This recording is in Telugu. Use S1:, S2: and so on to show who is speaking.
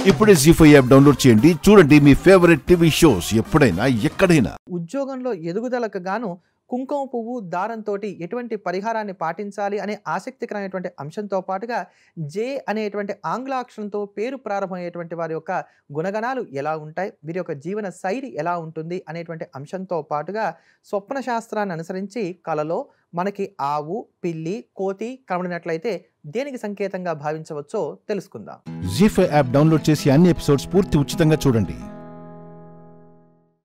S1: ఇప్పుడే జీ ఫైవ్ యాప్ డౌన్లోడ్ చేయండి చూడండి మీ ఫేవరెట్ టీవీ షోస్ ఎప్పుడైనా ఎక్కడైనా
S2: ఉద్యోగంలో ఎదుగుదలకు గాను కుంకుమ పువ్వు దారంతో ఎటువంటి పరిహారాన్ని పాటించాలి అనే ఆసక్తికరమైనటువంటి అంశంతో పాటుగా జే అనేటువంటి ఆంగ్ల అక్షరంతో పేరు ప్రారంభమయ్యేటువంటి వారి యొక్క గుణగణాలు ఎలా ఉంటాయి వీరి యొక్క జీవన శైలి ఎలా ఉంటుంది అనేటువంటి అంశంతో పాటుగా స్వప్న శాస్త్రాన్ని అనుసరించి కలలో మనకి ఆవు పిల్లి కోతి కనబడినట్లయితే దేనికి సంకేతంగా భావించవచ్చో తెలుసుకుందాం
S1: జీ ఫైవ్ యాప్ డౌన్లోడ్ చేసి అన్ని ఎపిసోడ్స్ పూర్తి ఉచితంగా చూడండి